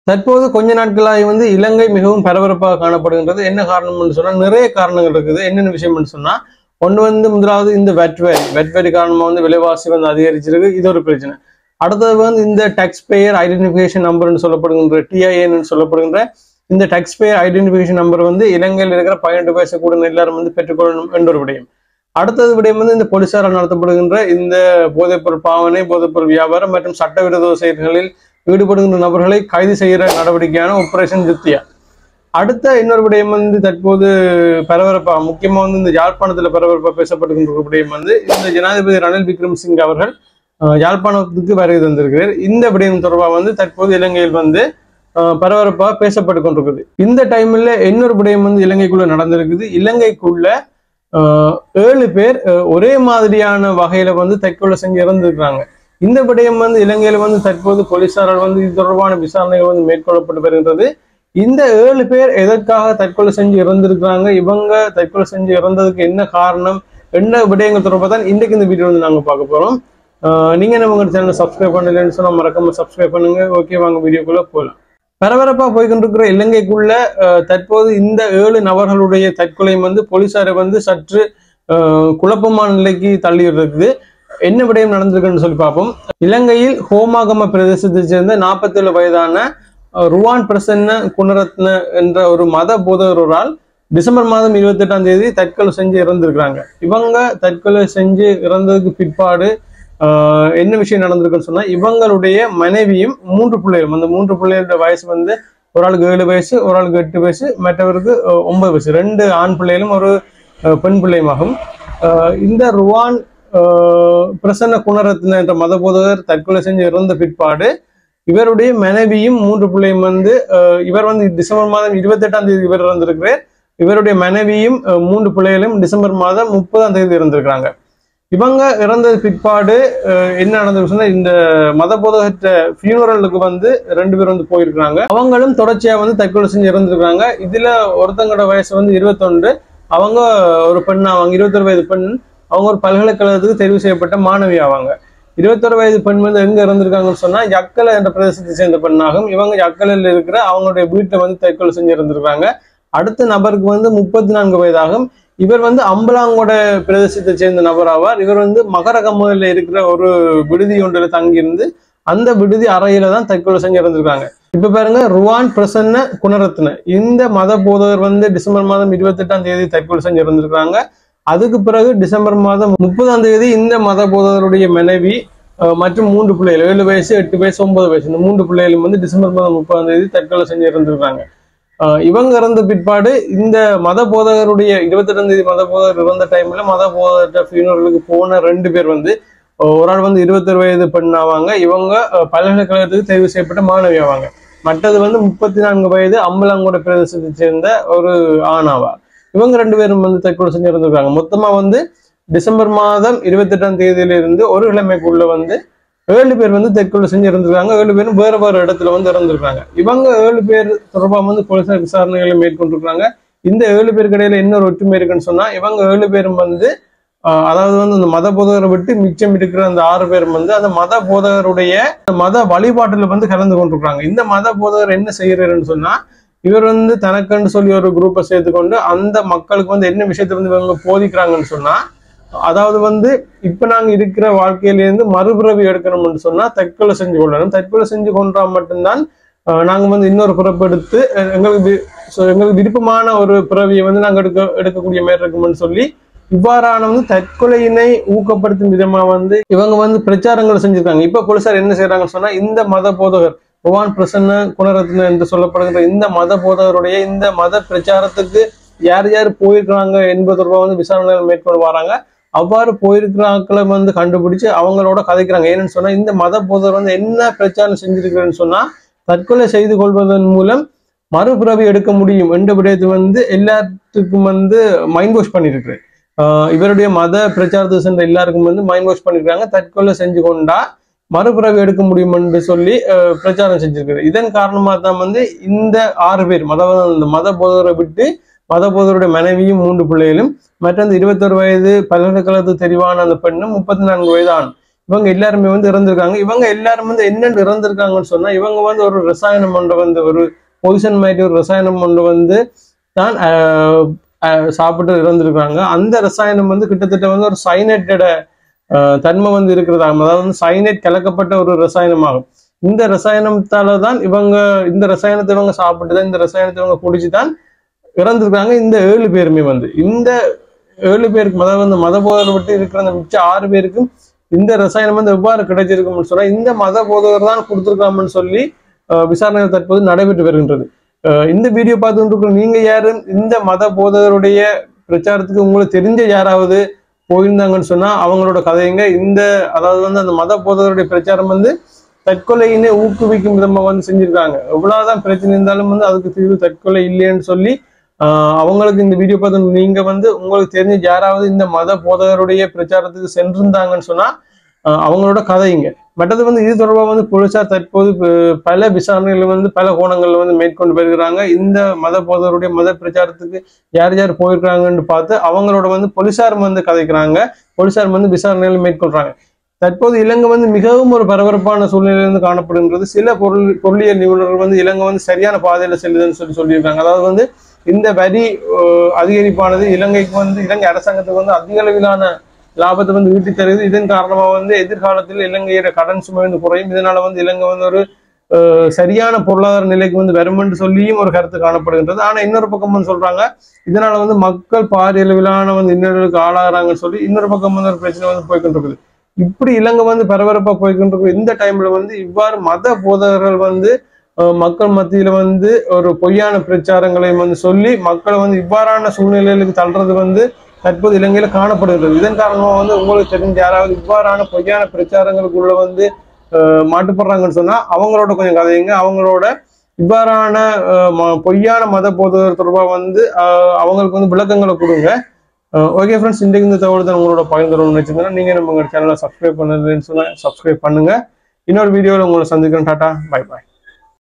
தற்போது கொஞ்ச நாட்களாக வந்து இலங்கை மிகவும் பரபரப்பாக காணப்படுகின்றது என்ன காரணம்னு சொன்னா நிறைய காரணங்கள் இருக்குது என்னென்ன விஷயம்னு சொன்னா ஒன்று வந்து முதலாவது இந்த வெட்வரி வெட்வரி காரணமா வந்து விலைவாசி வந்து அதிகரிச்சிருக்கு இது ஒரு பிரச்சனை அடுத்தது வந்து இந்த டேக்ஸ் பேயர் ஐடென்டிஃபிகேஷன் நம்பர்னு சொல்லப்படுகின்ற டிஐஎன் சொல்லப்படுகின்ற இந்த டேக்ஸ் பேயர் ஐடென்டிஃபிகேஷன் நம்பர் வந்து இலங்கையில் இருக்கிற பதினெட்டு வயசு கூட எல்லாரும் வந்து பெற்றுக்கொள்ளணும் என்ற ஒரு விடயம் அடுத்தது விடயம் வந்து இந்த போலீசாரால் நடத்தப்படுகின்ற இந்த போதைப்பொருள் பாவனை போதைப்பொருள் வியாபாரம் மற்றும் சட்டவிரோத செயல்களில் ஈடுபடுகின்ற நபர்களை கைது செய்கிற நடவடிக்கையான ஆபரேஷன் ஜித்தியா அடுத்த இன்னொரு விடயம் வந்து தற்போது பரபரப்பா முக்கியமா வந்து இந்த யாழ்ப்பாணத்துல பரபரப்பா பேசப்படுகின்ற ஒரு விடயம் வந்து இந்த ஜனாதிபதி ரணில் விக்ரமசிங்க அவர்கள் அஹ், யாழ்ப்பாணத்துக்கு வருகை தந்திருக்கிறார் இந்த விடயம் தொடர்பாக வந்து தற்போது இலங்கையில் வந்து அஹ், பரபரப்பா பேசப்பட்டு கொண்டிருக்குது இந்த டைம்ல இன்னொரு விடயம் வந்து இலங்கைக்குள்ள நடந்திருக்குது இலங்கைக்குள்ள அஹ், ஏழு பேர் அஹ், ஒரே மாதிரியான வகையில வந்து தற்கொலை செஞ்சு இறந்திருக்கிறாங்க இந்த விடயம் வந்து இலங்கையில வந்து தற்போது போலீசாரால் வந்து இது தொடர்பான விசாரணைகள் வந்து மேற்கொள்ளப்பட்டு வருகின்றது இந்த ஏழு பேர் எதற்காக தற்கொலை செஞ்சு இறந்திருக்கிறாங்க இவங்க தற்கொலை செஞ்சு இறந்ததுக்கு என்ன காரணம் என்ன விடயங்கள் தொடர்பாக தான் இன்றைக்கு இந்த வீடியோ வந்து நாங்க பார்க்க போறோம் ஆஹ் நீங்க நம்ம உங்க சேனலை சப்ஸ்கிரைப் பண்ணலன்னு சொன்னா மறக்காம சப்ஸ்கிரைப் பண்ணுங்க ஓகே வாங்க வீடியோக்குள்ள போகலாம் பரபரப்பா போய்கொண்டிருக்கிற இலங்கைக்குள்ள ஆஹ் தற்போது இந்த ஏழு நபர்களுடைய தற்கொலை வந்து போலீசாரை வந்து சற்று ஆஹ் குழப்பமான நிலைக்கு தள்ளி இருக்குது என்ன விடயம் நடந்திருக்குன்னு சொல்லி பார்ப்போம் இலங்கையில் ஹோமாகம பிரதேசத்தை சேர்ந்த 47 வயதான அஹ், ருவான் பிரசன்ன குணரத்ன என்ற ஒரு மத போதகரால் டிசம்பர் மாதம் இருபத்தி எட்டாம் தேதி தற்கொலை செஞ்சு இறந்திருக்கிறாங்க இவங்க தற்கொலை செஞ்சு இறந்ததுக்கு பிற்பாடு ஆஹ், என்ன விஷயம் நடந்திருக்குன்னு சொன்னா இவங்களுடைய மனைவியும் மூன்று பிள்ளைகளும் அந்த மூன்று பிள்ளைகளோட வயசு வந்து ஒரு ஆளுக்கு ஏழு வயசு ஒரு ஆளுக்கு எட்டு வயசு மற்றவருக்கு அஹ், ஒன்பது வயசு ரெண்டு ஆண் பிள்ளைகளும் ஒரு அஹ், பெண் பிள்ளையுமாகும் ஆஹ், இந்த ருவான் ஆஹ், பிரசன்ன குணரத்ன என்ற மத போதகர் தற்கொலை செஞ்சு இறந்த பிற்பாடு இவருடைய மனைவியும் மூன்று பிள்ளையும் வந்து ஆஹ், இவர் வந்து டிசம்பர் மாதம் இருபத்தி எட்டாம் தேதி இவர் இறந்திருக்கிறார் இவருடைய மனைவியும் ஆஹ், மூன்று பிள்ளைகளும் டிசம்பர் மாதம் முப்பதாம் தேதி இறந்திருக்கிறாங்க இவங்க இறந்தது பிற்பாடு ஆஹ், என்ன நடந்திருக்கு சொன்னா இந்த மத போதகற்ற ஃபியூனரலுக்கு வந்து ரெண்டு பேர் வந்து போயிருக்கிறாங்க அவங்களும் தொடர்ச்சியா வந்து தற்கொலை செஞ்சு இறந்திருக்கிறாங்க இதுல ஒருத்தங்களோட வயசு வந்து இருபத்தொன்று அவங்க ஒரு பெண் அவங்க இருபத்தொரு வயது பெண் அவங்க ஒரு பல்கலைக்கழகத்துக்கு தெரிவு செய்யப்பட்ட மாணவி ஆவாங்க இருபத்தொரு வயது பெண் வந்து எங்க இறந்திருக்காங்கன்னு சொன்னா யக்கல என்ற பிரதேசத்தை சேர்ந்த பெண்ணாகும் இவங்க யக்கலில் இருக்கிற அவங்களுடைய வீட்டுல வந்து தற்கொலை செஞ்சு இறந்திருக்காங்க அடுத்த நபருக்கு வந்து முப்பத்தி நான்கு வயதாகும் இவர் வந்து அம்பலாங்கோட பிரதேசத்தை சேர்ந்த நபர் ஆவார் இவர் வந்து மகரகமுல இருக்கிற ஒரு விடுதி ஒன்றில் தங்கியிருந்து அந்த விடுதி அறையில தான் தற்கொலை செஞ்சு இறந்திருக்காங்க இப்ப பாருங்க ருவான் பிரசன்ன குணரத்ன இந்த மத போதகர் வந்து டிசம்பர் மாதம் இருபத்தி எட்டாம் தேதி தற்கொலை செஞ்சு இறந்திருக்காங்க அதுக்கு பிறகு டிசம்பர் மாதம் முப்பதாம் தேதி இந்த மத போதகருடைய மனைவி அஹ், மற்றும் மூன்று பிள்ளைகள் ஏழு வயசு எட்டு வயசு ஒன்பது வயசு இந்த மூன்று பிள்ளைகளும் வந்து டிசம்பர் மாதம் முப்பதாம் தேதி தற்கொலை செஞ்சு இறந்திருக்காங்க அஹ், இவங்க இறந்த பிற்பாடு இந்த மத போதகருடைய இருபத்தெட்டாம் தேதி மத போதகர் இறந்த டைம்ல மத போதகர் ஃபியூனரலுக்கு போன ரெண்டு பேர் வந்து அஹ், ஒரு ஆள் வந்து இருபத்தொரு வயது பெண் ஆவாங்க இவங்க அஹ், பல்கலைக்கழகத்துக்கு தெரிவு செய்யப்பட்ட மாணவி ஆவாங்க மற்றது வந்து முப்பத்தி நான்கு வயது அம்பலாங்கோட பிரதேசத்தை சேர்ந்த ஒரு ஆண் ஆவார் இவங்க ரெண்டு பேரும் வந்து தற்கொலை செஞ்சு இறந்துருக்காங்க மொத்தமா வந்து டிசம்பர் மாதம் இருபத்தி எட்டாம் தேதியிலிருந்து ஒரு கிழமைக்குள்ள வந்து ஏழு பேர் வந்து தற்கொலை செஞ்சு இறந்துருக்காங்க ஏழு பேரும் வேற வேற இடத்துல வந்து இறந்துருக்காங்க இவங்க ஏழு பேர் தொடர்பாக வந்து போலீசார் விசாரணைகளை மேற்கொண்டிருக்காங்க இந்த ஏழு பேருக்கு இடையில இன்னொரு ஒற்றுமை இருக்குன்னு சொன்னா இவங்க ஏழு பேரும் வந்து ஆஹ், அதாவது வந்து அந்த மத போதகரை விட்டு மிச்சம் இருக்கிற அந்த ஆறு பேரும் வந்து அந்த மத போதகருடைய அந்த மத வழிபாட்டுல வந்து கலந்து கொண்டிருக்காங்க இந்த மத போதகர் என்ன செய்யறாருன்னு சொன்னா இவர் வந்து தனக்குன்னு சொல்லி ஒரு குரூப்பை சேர்த்துக்கொண்டு அந்த மக்களுக்கு வந்து என்ன விஷயத்தை வந்து இவங்க போதிக்கிறாங்கன்னு சொன்னா அதாவது வந்து இப்ப நாங்க இருக்கிற வாழ்க்கையிலேருந்து மறுபிறவி எடுக்கணும்னு சொன்னா தற்கொலை செஞ்சு கொள்ளணும் தற்கொலை செஞ்சு கொண்டா மட்டும்தான் ஆஹ், நாங்க வந்து இன்னொரு பிறப்பு எடுத்து அஹ், எங்களுக்கு வி- so எங்களுக்கு விருப்பமான ஒரு பிறவியை வந்து நாங்க எடுக்க எடுக்கக்கூடிய மாதிரி இருக்கும்னு சொல்லி இவ்வாறான வந்து தற்கொலையினை ஊக்கப்படுத்தும் விதமா வந்து இவங்க வந்து பிரச்சாரங்களை செஞ்சிருக்காங்க இப்ப போலீசார் என்ன செய்யறாங்கன்னு சொன்னா இந்த மத போதகர் பகவான் பிரசன்ன குணரத்ன என்று சொல்லப்படுகிற இந்த மத போதகருடைய இந்த மத பிரச்சாரத்துக்கு யார் யார் போயிருக்கிறாங்க என்பது தொடர்பாக வந்து விசாரணைகள் மேற்கொண்டு வராங்க அவ்வாறு போயிருக்கிறாக்களை வந்து கண்டுபிடிச்சு அவங்களோட கதைக்கிறாங்க ஏன்னு சொன்னா இந்த மத போதகர் வந்து என்ன பிரச்சாரம் செஞ்சிருக்கிறேன்னு சொன்னா தற்கொலை செய்து கொள்வதன் மூலம் மறுபிறவி எடுக்க முடியும் என்ற விடயத்தை வந்து எல்லாத்துக்கும் வந்து மைண்ட் வாஷ் பண்ணிருக்கு இவருடைய மத பிரச்சாரத்தை சென்ற எல்லாருக்கும் வந்து மைண்ட் வாஷ் பண்ணிருக்காங்க தற்கொலை செஞ்சு கொண்டா மறுபிறவி எடுக்க முடியும் என்று சொல்லி அஹ், பிரச்சாரம் செஞ்சிருக்காரு இதன் காரணமா தான் வந்து இந்த ஆறு பேர் மத இந்த மத போதகரை விட்டு மத போதருடைய மனைவியும் மூன்று பிள்ளைகளும் மற்ற அந்த இருபத்தொரு வயது பல்கலைக்கழகத்து தெரிவான அந்த பெண்ணும் முப்பத்தி நான்கு வயது ஆண் இவங்க எல்லாருமே வந்து இறந்திருக்காங்க இவங்க எல்லாரும் வந்து என்னென்னு இறந்திருக்காங்கன்னு சொன்னா இவங்க வந்து ஒரு ரசாயனம் ஒன்று வந்து ஒரு பொய்சன் மாதிரி ஒரு ரசாயனம் ஒன்று வந்து தான் ஆஹ், ஆஹ், சாப்பிட்டு இறந்திருக்காங்க அந்த ரசாயனம் வந்து கிட்டத்தட்ட வந்து ஒரு சைனேட்டட தன்மை வந்து இருக்கிறதாகும் அதாவது வந்து சைனேட் கலக்கப்பட்ட ஒரு ரசாயனமாகும் இந்த ரசாயனத்தால தான் இவங்க இந்த ரசாயனத்தை இவங்க சாப்பிட்டு தான் இந்த ரசாயனத்தை இவங்க குடிச்சு தான் இறந்திருக்காங்க இந்த ஏழு பேருமே வந்து இந்த ஏழு பேருக்கு அதாவது வந்து மத போதகர் விட்டு இருக்கிற அந்த மிச்ச ஆறு பேருக்கும் இந்த ரசாயனம் வந்து எவ்வாறு கிடைச்சிருக்கும்னு சொன்னா இந்த மத போதகர் தான் கொடுத்துருக்காமன்னு சொல்லி அஹ், விசாரணைகள் தற்போது நடைபெற்று வருகின்றது அஹ், இந்த வீடியோ பார்த்துட்டு இருக்கிற நீங்க யாரும் இந்த மத போதகருடைய பிரச்சாரத்துக்கு உங்களுக்கு தெரிஞ்ச யாராவது போயிருந்தாங்கன்னு சொன்னா அவங்களோட கதைங்க இந்த அதாவது வந்து அந்த மத போதகருடைய பிரச்சாரம் வந்து தற்கொலையினை ஊக்குவிக்கும் விதமா வந்து செஞ்சிருக்காங்க எவ்வளவுதான் பிரச்சனை இருந்தாலும் வந்து அதுக்கு தீர்வு தற்கொலை இல்லைன்னு சொல்லி ஆஹ் அவங்களுக்கு இந்த வீடியோ பார்த்து நீங்க வந்து உங்களுக்கு தெரிஞ்ச யாராவது இந்த மத போதகருடைய பிரச்சாரத்துக்கு சென்றிருந்தாங்கன்னு சொன்னா ஆஹ் அவங்களோட கதைங்க மற்றது வந்து இது தொடர்பாக வந்து போலீசார் தற்போது ப- பல விசாரணைகள் வந்து பல கோணங்கள்ல வந்து மேற்கொண்டு வருகிறாங்க இந்த மத போதகருடைய மத பிரச்சாரத்துக்கு யார் யார் போயிருக்காங்கன்னு பார்த்து அவங்களோட வந்து போலீசார் வந்து கதைக்கிறாங்க போலீசார் வந்து விசாரணைகள் மேற்கொள்றாங்க தற்போது இலங்கை வந்து மிகவும் ஒரு பரபரப்பான சூழ்நிலையிலிருந்து காணப்படுகின்றது சில பொருள் பொருளியல் நிபுணர்கள் வந்து இலங்கை வந்து சரியான பாதையில செல்லுதுன்னு சொல்லி சொல்லியிருக்காங்க அதாவது வந்து இந்த வரி அஹ், அதிகரிப்பானது இலங்கைக்கு வந்து இலங்கை அரசாங்கத்துக்கு வந்து அதிக அளவிலான லாபத்தை வந்து ஈட்டி தருது இதன் காரணமா வந்து எதிர்காலத்தில் இலங்கையோட கடன் சுமை வந்து குறையும் இதனால வந்து இலங்கை வந்து ஒரு அஹ், சரியான பொருளாதார நிலைக்கு வந்து வரும் என்று சொல்லியும் ஒரு கருத்து காணப்படுகின்றது ஆனா இன்னொரு பக்கம் வந்து சொல்றாங்க இதனால வந்து மக்கள் பாரிய அளவிலான வந்து இன்னொருக்கு ஆளாகிறாங்கன்னு சொல்லி இன்னொரு பக்கம் வந்து ஒரு பிரச்சனை வந்து போய்கிட்டு இருக்குது இப்படி இலங்கை வந்து பரபரப்பா போய்கிட்டு இருக்கும் இந்த டைம்ல வந்து இவ்வாறு மத போதகர்கள் வந்து அஹ், மக்கள் மத்தியில வந்து ஒரு பொய்யான பிரச்சாரங்களையும் வந்து சொல்லி மக்களை வந்து இவ்வாறான சூழ்நிலைகளுக்கு தள்ளுறது வந்து தற்போது இலங்கையில காணப்படுகிறது இதன் காரணமா வந்து உங்களுக்கு தெரிஞ்ச யாராவது இவ்வாறான பொய்யான பிரச்சாரங்களுக்குள்ள வந்து அஹ், மாட்டுப்படுறாங்கன்னு சொன்னா அவங்களோட கொஞ்சம் கதையுங்க அவங்களோட இவ்வாறான அஹ், ம- பொய்யான மத போதகர் தொடர்பாக வந்து அஹ், அவங்களுக்கு வந்து விளக்கங்களை கொடுங்க ஓகே ஃப்ரெண்ட்ஸ் இன்றைக்கு இந்த தகவல் தான் உங்களோட பகிர்ந்துடணும்னு வச்சிருந்தேன் நீங்க நம்ம சேனலை சப்ஸ்கிரைப் பண்ணலன்னு சொன்னா சப்ஸ்கிரைப் பண்ணுங்க இன்னொரு வீடியோவில் உங்களை சந்திக்கிறேன் டாட்டா பை பாய்